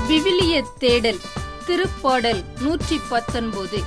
விவிலிய தேடல் திருப்பாடல் நூற்றி பத்தொன்பது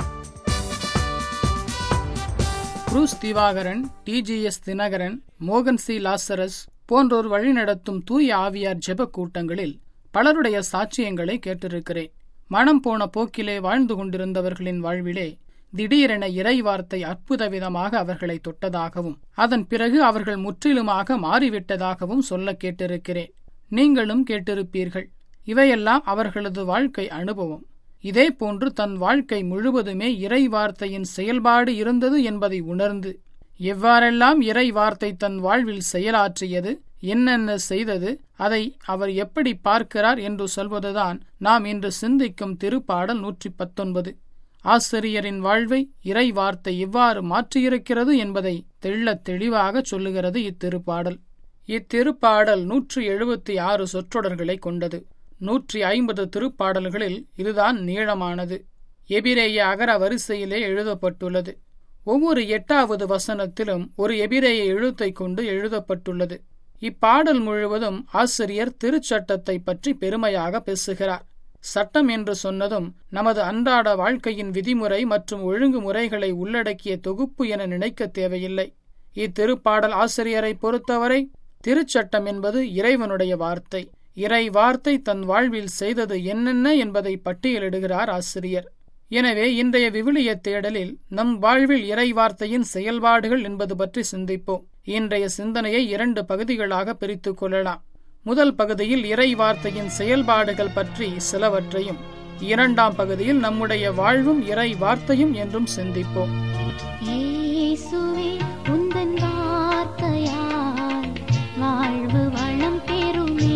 புரூஸ் திவாகரன் டிஜிஎஸ் தினகரன் மோகன் சி லாசரஸ் போன்றோர் வழிநடத்தும் தூய ஆவியார் ஜெப கூட்டங்களில் பலருடைய சாட்சியங்களை கேட்டிருக்கிறேன் மனம் போன போக்கிலே வாழ்ந்து கொண்டிருந்தவர்களின் வாழ்விலே திடீரென இறை வார்த்தை அற்புத விதமாக அவர்களை தொட்டதாகவும் அதன் பிறகு அவர்கள் முற்றிலுமாக மாறிவிட்டதாகவும் சொல்ல கேட்டிருக்கிறேன் நீங்களும் கேட்டிருப்பீர்கள் இவையெல்லாம் அவர்களது வாழ்க்கை அனுபவம் இதே போன்று தன் வாழ்க்கை முழுவதுமே இறை வார்த்தையின் செயல்பாடு இருந்தது என்பதை உணர்ந்து எவ்வாறெல்லாம் இறை வார்த்தை தன் வாழ்வில் செயலாற்றியது என்னென்ன செய்தது அதை அவர் எப்படி பார்க்கிறார் என்று சொல்வதுதான் நாம் இன்று சிந்திக்கும் திருப்பாடல் நூற்றி பத்தொன்பது ஆசிரியரின் வாழ்வை இறை வார்த்தை எவ்வாறு மாற்றியிருக்கிறது என்பதை தெள்ளத் தெளிவாக சொல்லுகிறது இத்திருப்பாடல் இத்திருப்பாடல் நூற்று எழுபத்தி ஆறு சொற்றொடர்களை கொண்டது நூற்றி ஐம்பது திருப்பாடல்களில் இதுதான் நீளமானது எபிரேய அகர வரிசையிலே எழுதப்பட்டுள்ளது ஒவ்வொரு எட்டாவது வசனத்திலும் ஒரு எபிரேய எழுத்தை கொண்டு எழுதப்பட்டுள்ளது இப்பாடல் முழுவதும் ஆசிரியர் திருச்சட்டத்தை பற்றி பெருமையாக பேசுகிறார் சட்டம் என்று சொன்னதும் நமது அன்றாட வாழ்க்கையின் விதிமுறை மற்றும் ஒழுங்குமுறைகளை உள்ளடக்கிய தொகுப்பு என நினைக்க தேவையில்லை இத்திருப்பாடல் ஆசிரியரை பொறுத்தவரை திருச்சட்டம் என்பது இறைவனுடைய வார்த்தை இறை வார்த்தை தன் வாழ்வில் செய்தது என்னென்ன என்பதை பட்டியலிடுகிறார் ஆசிரியர் எனவே இன்றைய விவிலிய தேடலில் நம் வாழ்வில் இறை வார்த்தையின் செயல்பாடுகள் என்பது பற்றி சிந்திப்போம் இன்றைய சிந்தனையை இரண்டு பகுதிகளாக பிரித்துக் கொள்ளலாம் முதல் பகுதியில் இறை வார்த்தையின் செயல்பாடுகள் பற்றி சிலவற்றையும் இரண்டாம் பகுதியில் நம்முடைய வாழ்வும் இறை வார்த்தையும் என்றும் சிந்திப்போம் இயேசுவே உந்தன் வார்த்தையால் வாழ்வு வளம் பெறுமே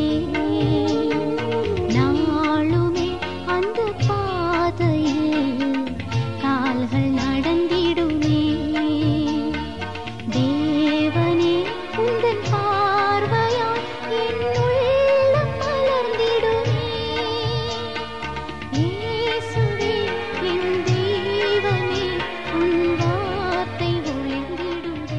நாளுமே அந்த பாதையில் கால்கள் நடந்திடுமே தேவனே உந்தன் பார்வையால் என் உள்ளம் மலர்ந்திடுமே இயேசுவே என் தெய்வமே உன் வார்த்தை ஒளிர்ந்திடுதே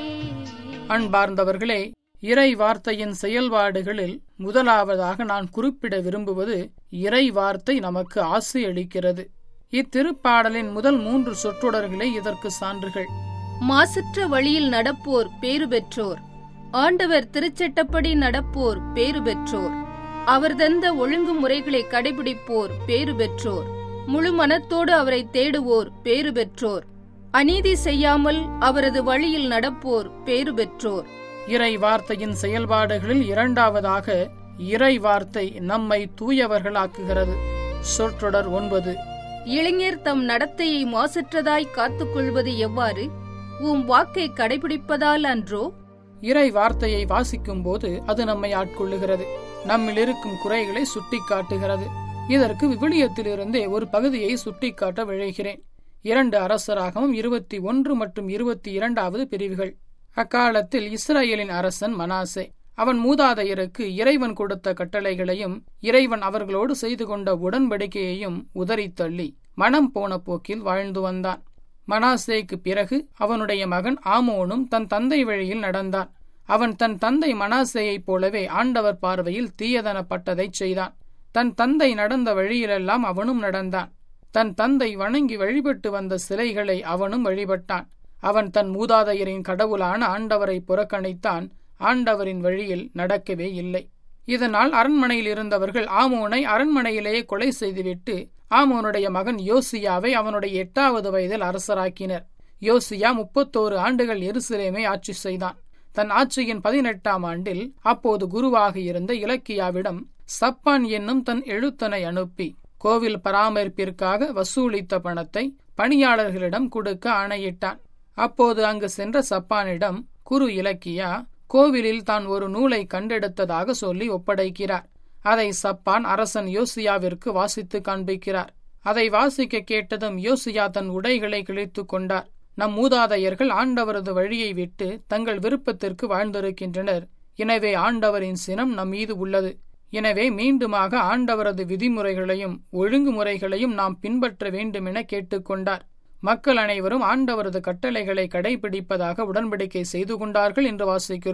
அன்பார்ந்தவர்களே இறை வார்த்தையின் செயல்பாடுகளில் முதலாவதாக நான் குறிப்பிட விரும்புவது இறை வார்த்தை நமக்கு ஆசை அளிக்கிறது இத்திருப்பாடலின் முதல் மூன்று சொற்றொடர்களே இதற்கு சான்றுகள் மாசற்ற வழியில் நடப்போர் பேறு பெற்றோர் ஆண்டவர் திருச்சட்டப்படி நடப்போர் பேறு பெற்றோர் அவர் தந்த ஒழுங்குமுறைகளை கடைபிடிப்போர் பேறு பெற்றோர் முழு மனத்தோடு அவரை தேடுவோர் பேறு பெற்றோர் அநீதி செய்யாமல் அவரது வழியில் நடப்போர் பேறு பெற்றோர் இறை வார்த்தையின் செயல்பாடுகளில் இரண்டாவதாக இறை வார்த்தை நம்மை தூயவர்களாக்குகிறது சொற்றொடர் ஒன்பது இளைஞர் தம் நடத்தையை மாசற்றதாய் காத்துக்கொள்வது எவ்வாறு உம் வாக்கை கடைபிடிப்பதால் அன்றோ இறை வார்த்தையை வாசிக்கும் போது அது நம்மை ஆட்கொள்ளுகிறது நம்மில் இருக்கும் குறைகளை சுட்டிக்காட்டுகிறது இதற்கு விவிலியத்திலிருந்தே ஒரு பகுதியை சுட்டிக்காட்ட விழைகிறேன் இரண்டு அரசராகவும் இருபத்தி ஒன்று மற்றும் இருபத்தி இரண்டாவது பிரிவுகள் அக்காலத்தில் இஸ்ரேலின் அரசன் மனாசே அவன் மூதாதையருக்கு இறைவன் கொடுத்த கட்டளைகளையும் இறைவன் அவர்களோடு செய்து கொண்ட உடன்படிக்கையையும் உதறித் தள்ளி மனம் போன போக்கில் வாழ்ந்து வந்தான் மனாசேக்கு பிறகு அவனுடைய மகன் ஆமோனும் தன் தந்தை வழியில் நடந்தான் அவன் தன் தந்தை மனாசேயைப் போலவே ஆண்டவர் பார்வையில் தீயதனப்பட்டதைச் செய்தான் தன் தந்தை நடந்த வழியிலெல்லாம் அவனும் நடந்தான் தன் தந்தை வணங்கி வழிபட்டு வந்த சிலைகளை அவனும் வழிபட்டான் அவன் தன் மூதாதையரின் கடவுளான ஆண்டவரை புறக்கணித்தான் ஆண்டவரின் வழியில் நடக்கவே இல்லை இதனால் அரண்மனையில் இருந்தவர்கள் ஆமோனை அரண்மனையிலேயே கொலை செய்துவிட்டு ஆமோனுடைய மகன் யோசியாவை அவனுடைய எட்டாவது வயதில் அரசராக்கினர் யோசியா முப்பத்தோரு ஆண்டுகள் எருசலேமை ஆட்சி செய்தான் தன் ஆட்சியின் பதினெட்டாம் ஆண்டில் அப்போது குருவாக இருந்த இலக்கியாவிடம் சப்பான் என்னும் தன் எழுத்தனை அனுப்பி கோவில் பராமரிப்பிற்காக வசூலித்த பணத்தை பணியாளர்களிடம் கொடுக்க ஆணையிட்டான் அப்போது அங்கு சென்ற சப்பானிடம் குரு இலக்கியா கோவிலில் தான் ஒரு நூலை கண்டெடுத்ததாக சொல்லி ஒப்படைக்கிறார் அதை சப்பான் அரசன் யோசியாவிற்கு வாசித்து காண்பிக்கிறார் அதை வாசிக்க கேட்டதும் யோசியா தன் உடைகளை கிழித்துக் கொண்டார் நம் மூதாதையர்கள் ஆண்டவரது வழியை விட்டு தங்கள் விருப்பத்திற்கு வாழ்ந்திருக்கின்றனர் எனவே ஆண்டவரின் சினம் நம் மீது உள்ளது எனவே மீண்டுமாக ஆண்டவரது விதிமுறைகளையும் ஒழுங்குமுறைகளையும் நாம் பின்பற்ற வேண்டுமென கேட்டுக்கொண்டார் மக்கள் அனைவரும் ஆண்டவரது கட்டளைகளை கடைபிடிப்பதாக உடன்படிக்கை செய்து கொண்டார்கள் என்று வாசிக்கிறோம்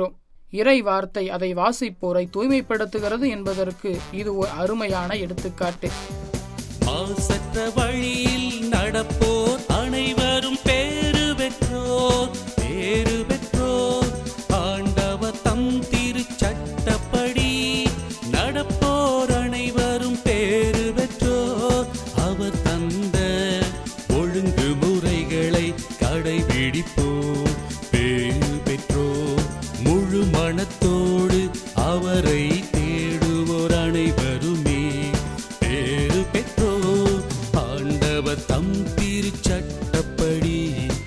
இறை வார்த்தை அதை வாசிப்போரை தூய்மைப்படுத்துகிறது என்பதற்கு இது ஒரு அருமையான எடுத்துக்காட்டு மாசற்ற வழியில் நடப்போர் அனைவரும் பேறு பெற்றோர் பேறு பெற்றோர் ஆண்டவர் தம் திருச்சட்டப்படி நடப்போர் அனைவரும் பேறு பெற்றோர் அவர் தந்த ஒழுங்குமுறைகளை கடைபிடிப்போர் பேறு பெற்றோர் முழு மனத்தோடு அவரை தேடுவோர் அனைவருமே பேறு பெற்றோர் ஆண்டவர் தம் திருச்சட்டப்படி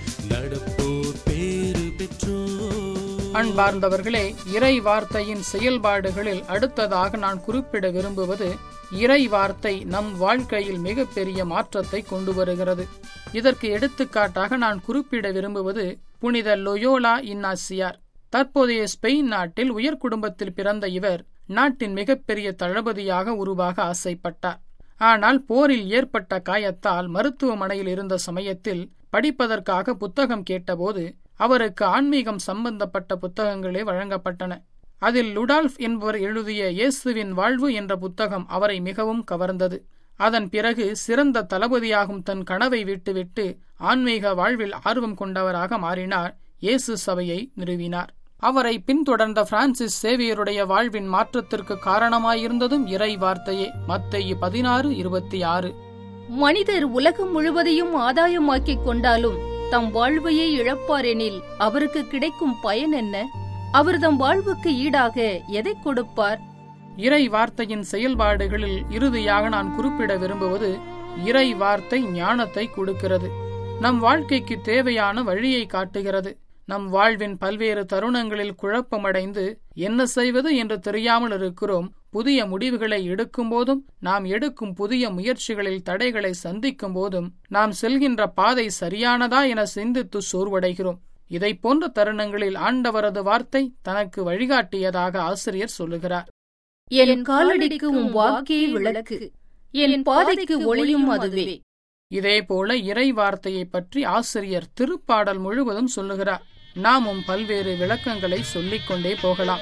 நடப்போர் பேறு பெற்றோர் அன்பார்ந்தவர்களே இறை வார்த்தையின் செயல்பாடுகளில் அடுத்ததாக நான் குறிப்பிட விரும்புவது இறை வார்த்தை நம் வாழ்க்கையில் மிகப்பெரிய மாற்றத்தை கொண்டு வருகிறது இதற்கு எடுத்துக்காட்டாக நான் குறிப்பிட விரும்புவது புனித லொயோலா இன்னாசியார் தற்போதைய ஸ்பெயின் நாட்டில் உயர் குடும்பத்தில் பிறந்த இவர் நாட்டின் மிகப்பெரிய தளபதியாக உருவாக ஆசைப்பட்டார் ஆனால் போரில் ஏற்பட்ட காயத்தால் மருத்துவமனையில் இருந்த சமயத்தில் படிப்பதற்காக புத்தகம் கேட்டபோது அவருக்கு ஆன்மீகம் சம்பந்தப்பட்ட புத்தகங்களே வழங்கப்பட்டன அதில் லுடால்ஃப் என்பவர் எழுதிய இயேசுவின் வாழ்வு என்ற புத்தகம் அவரை மிகவும் கவர்ந்தது அதன் பிறகு சிறந்த தளபதியாகும் தன் கனவை விட்டுவிட்டு ஆன்மீக வாழ்வில் ஆர்வம் கொண்டவராக மாறினார் இயேசு சபையை நிறுவினார் அவரை பின்தொடர்ந்த பிரான்சிஸ் சேவியருடைய வாழ்வின் மாற்றத்திற்கு காரணமாயிருந்ததும் இறை வார்த்தையே மத்தேயு பதினாறு இருபத்தி ஆறு மனிதர் உலகம் முழுவதையும் ஆதாயமாக்கிக் கொண்டாலும் தம் வாழ்வையே இழப்பாரெனில் அவருக்கு கிடைக்கும் பயன் என்ன அவர் தம் வாழ்வுக்கு ஈடாக எதை கொடுப்பார் இறை வார்த்தையின் செயல்பாடுகளில் இறுதியாக நான் குறிப்பிட விரும்புவது இறை வார்த்தை ஞானத்தை கொடுக்கிறது நம் வாழ்க்கைக்கு தேவையான வழியை காட்டுகிறது நம் வாழ்வின் பல்வேறு தருணங்களில் குழப்பமடைந்து என்ன செய்வது என்று தெரியாமல் இருக்கிறோம் புதிய முடிவுகளை எடுக்கும் போதும் நாம் எடுக்கும் புதிய முயற்சிகளில் தடைகளை சந்திக்கும் போதும் நாம் செல்கின்ற பாதை சரியானதா என சிந்தித்து சோர்வடைகிறோம் இதை போன்ற தருணங்களில் ஆண்டவரது வார்த்தை தனக்கு வழிகாட்டியதாக ஆசிரியர் சொல்லுகிறார் என் காலடிக்கு உம் வாக்கே விளக்கு என் பாதைக்கு ஒளியும் அதுவே இதேபோல இறை வார்த்தையை பற்றி ஆசிரியர் திருப்பாடல் முழுவதும் சொல்லுகிறார் நாமும் பல்வேறு விளக்கங்களை சொல்லிக்கொண்டே போகலாம்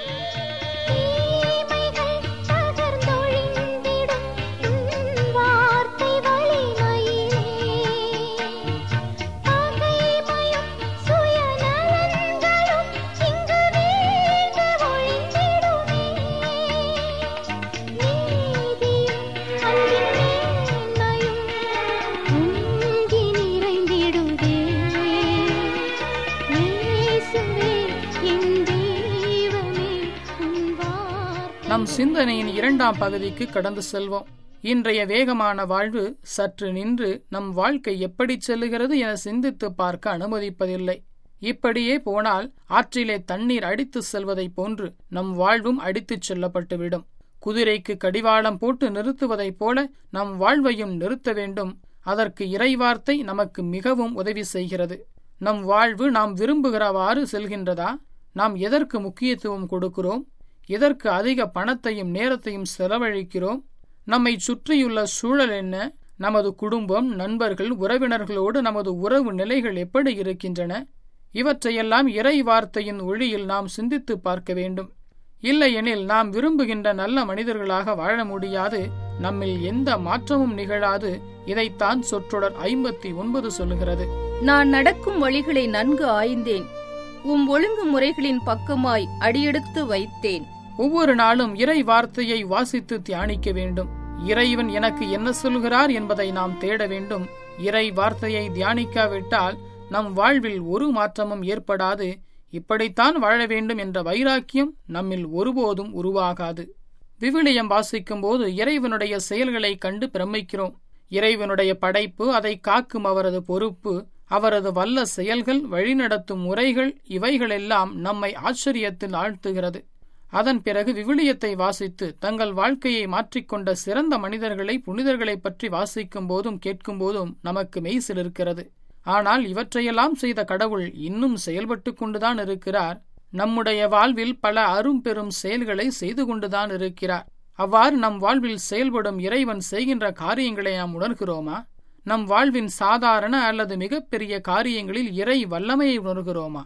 தீமைகள் தகர்ந்தொழிந்திடும் உம் வார்த்தை வலிமையிலே பகைமையும் சுயநலன்களும் இங்கு வீழ்ந்து ஒழிந்திடுமே நீதியும் அன்பின் மேன்மையும் பொங்கி நிறைந்திடுதே இயேசுவே என் தெய்வமே உன் வார்த்தை நம் சிந்தனையின் இரண்டாம் பகுதிக்கு கடந்து செல்வோம் இன்றைய வேகமான வாழ்வு சற்று நின்று நம் வாழ்க்கை எப்படி செல்லுகிறது என சிந்தித்து பார்க்க அனுமதிப்பதில்லை இப்படியே போனால் ஆற்றிலே தண்ணீர் அடித்துச் செல்வதைப் போன்று நம் வாழ்வும் அடித்துச் செல்லப்பட்டுவிடும் குதிரைக்கு கடிவாளம் போட்டு நிறுத்துவதைப் போல நம் வாழ்வையும் நிறுத்த வேண்டும் அதற்கு இறைவார்த்தை நமக்கு மிகவும் உதவி செய்கிறது நம் வாழ்வு நாம் விரும்புகிறவாறு செல்கின்றதா நாம் எதற்கு முக்கியத்துவம் கொடுக்கிறோம் எதற்கு அதிக பணத்தையும் நேரத்தையும் செலவழிக்கிறோம் நம்மை சுற்றியுள்ள சூழல் என்ன நமது குடும்பம் நண்பர்கள் உறவினர்களோடு நமது உறவு நிலைகள் எப்படி இருக்கின்றன இவற்றையெல்லாம் இறை வார்த்தையின் ஒளியில் நாம் சிந்தித்து பார்க்க வேண்டும் இல்லையெனில் நாம் விரும்புகின்ற நல்ல மனிதர்களாக வாழ முடியாது நம்மில் எந்த மாற்றமும் நிகழாது இதைத்தான் சொற்றொடர் ஐம்பத்தி ஒன்பது சொல்லுகிறது நான் நடக்கும் வழிகளை நன்கு ஆய்ந்தேன் உம் ஒழுங்கு முறைகளின் பக்கமாய் அடியெடுத்து வைத்தேன் ஒவ்வொரு நாளும் இறை வார்த்தையை வாசித்து தியானிக்க வேண்டும் இறைவன் எனக்கு என்ன சொல்கிறார் என்பதை நாம் தேட வேண்டும் இறை வார்த்தையை தியானிக்காவிட்டால் நம் வாழ்வில் ஒரு மாற்றமும் ஏற்படாது இப்படித்தான் வாழ வேண்டும் என்ற வைராக்கியம் நம்மில் ஒருபோதும் உருவாகாது விவிலியம் வாசிக்கும் போது இறைவனுடைய செயல்களை கண்டு பிரமிக்கிறோம் இறைவனுடைய படைப்பு அதை காக்கும் அவரது பொறுப்பு அவரது வல்ல செயல்கள் வழிநடத்தும் முறைகள் இவைகளெல்லாம் நம்மை ஆச்சரியத்தில் ஆழ்த்துகிறது அதன் பிறகு விவிலியத்தை வாசித்து தங்கள் வாழ்க்கையை மாற்றிக்கொண்ட சிறந்த மனிதர்களை புனிதர்களைப் பற்றி வாசிக்கும் போதும் கேட்கும் போதும் நமக்கு மெய்சில் இருக்கிறது ஆனால் இவற்றையெல்லாம் செய்த கடவுள் இன்னும் செயல்பட்டு கொண்டுதான் இருக்கிறார் நம்முடைய வாழ்வில் பல அரும்பெரும் செயல்களை செய்து கொண்டுதான் இருக்கிறார் அவ்வாறு நம் வாழ்வில் செயல்படும் இறைவன் செய்கின்ற காரியங்களை நாம் உணர்கிறோமா நம் வாழ்வின் சாதாரண அல்லது மிகப்பெரிய காரியங்களில் இறை வல்லமையை உணர்கிறோமா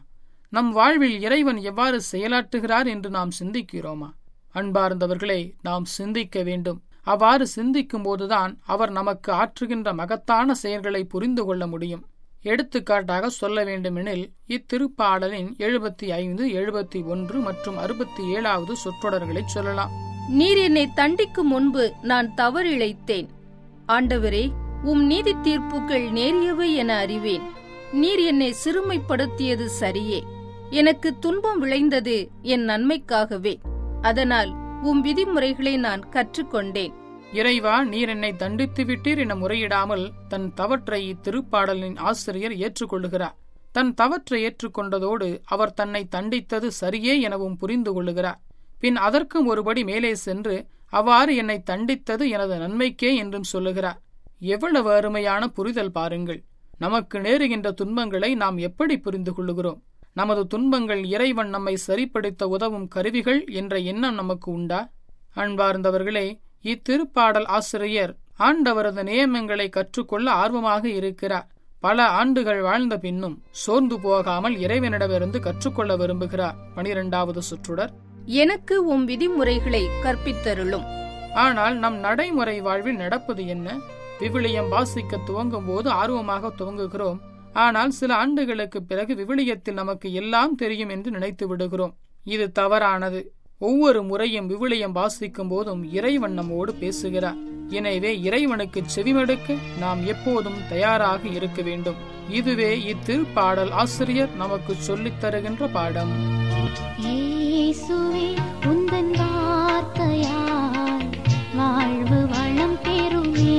நம் வாழ்வில் இறைவன் எவ்வாறு செயலாற்றுகிறார் என்று நாம் சிந்திக்கிறோமா அன்பார்ந்தவர்களே நாம் சிந்திக்க வேண்டும் அவ்வாறு சிந்திக்கும் போதுதான் அவர் நமக்கு ஆற்றுகின்ற மகத்தான செயல்களை புரிந்து கொள்ள முடியும் எடுத்துக்காட்டாக சொல்ல வேண்டுமெனில் இத்திருப்பாடலின் எழுபத்தி ஐந்து எழுபத்தி ஒன்று மற்றும் அறுபத்தி ஏழாவது சொற்றொடர்களை சொல்லலாம் நீர் என்னை தண்டிக்கும் முன்பு நான் தவறிழைத்தேன் ஆண்டவரே உம் நீதி தீர்ப்புகள் நேரியவை என அறிவேன் நீர் என்னை சிறுமைப்படுத்தியது சரியே எனக்கு துன்பம் விளைந்தது என் நன்மைக்காகவே அதனால் உம் விதிமுறைகளை நான் கற்றுக்கொண்டேன் இறைவா நீர் என்னை தண்டித்து விட்டீர் என முறையிடாமல் தன் தவற்றை இத்திருப்பாடலின் ஆசிரியர் ஏற்றுக்கொள்ளுகிறார் தன் தவற்றை ஏற்றுக்கொண்டதோடு அவர் தன்னை தண்டித்தது சரியே எனவும் புரிந்து கொள்ளுகிறார் பின் அதற்கும் ஒருபடி மேலே சென்று அவ்வாறு என்னை தண்டித்தது எனது நன்மைக்கே என்றும் சொல்லுகிறார் எவ்வளவு அருமையான புரிதல் பாருங்கள் நமக்கு நேருகின்ற துன்பங்களை நாம் எப்படி புரிந்து கொள்ளுகிறோம் நமது துன்பங்கள் இறைவன் நம்மை சரிப்படுத்த உதவும் கருவிகள் என்ற எண்ணம் நமக்கு உண்டா அன்பார்ந்தவர்களே இத்திருப்பாடல் ஆசிரியர் ஆண்டவரது நியமங்களை கற்றுக்கொள்ள ஆர்வமாக இருக்கிறார் பல ஆண்டுகள் வாழ்ந்த பின்னும் சோர்ந்து போகாமல் இறைவனிடமிருந்து கற்றுக்கொள்ள விரும்புகிறார் பனிரெண்டாவது சுற்றுடர் எனக்கு உம் விதிமுறைகளை கற்பித்தருளும் ஆனால் நம் நடைமுறை வாழ்வில் நடப்பது என்ன விவிலியம் வாசிக்க துவங்கும் போது ஆர்வமாக துவங்குகிறோம் ஆனால் சில ஆண்டுகளுக்கு பிறகு விவிலியத்தில் நமக்கு எல்லாம் தெரியும் என்று நினைத்து விடுகிறோம் இது தவறானது ஒவ்வொரு முறையும் விவிலியம் வாசிக்கும் போதும் இறைவன் நம்மோடு பேசுகிறார் எனவே இறைவனுக்கு செவிமடுக்க நாம் எப்போதும் தயாராக இருக்க வேண்டும் இதுவே இத்திருப்பாடல் ஆசிரியர் நமக்கு சொல்லித் தருகின்ற பாடம் இயேசுவே உந்தன் வார்த்தையால் வாழ்வு வளம் பெறுமே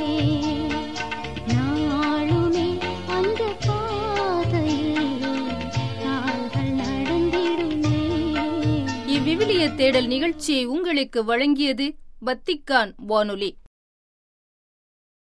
நாளுமே அந்த பாதையில் கால்கள் நடந்திடுமே இவ்விவிலிய தேடல் நிகழ்ச்சியை உங்களுக்கு வழங்கியது வத்திக்கான் வானொலி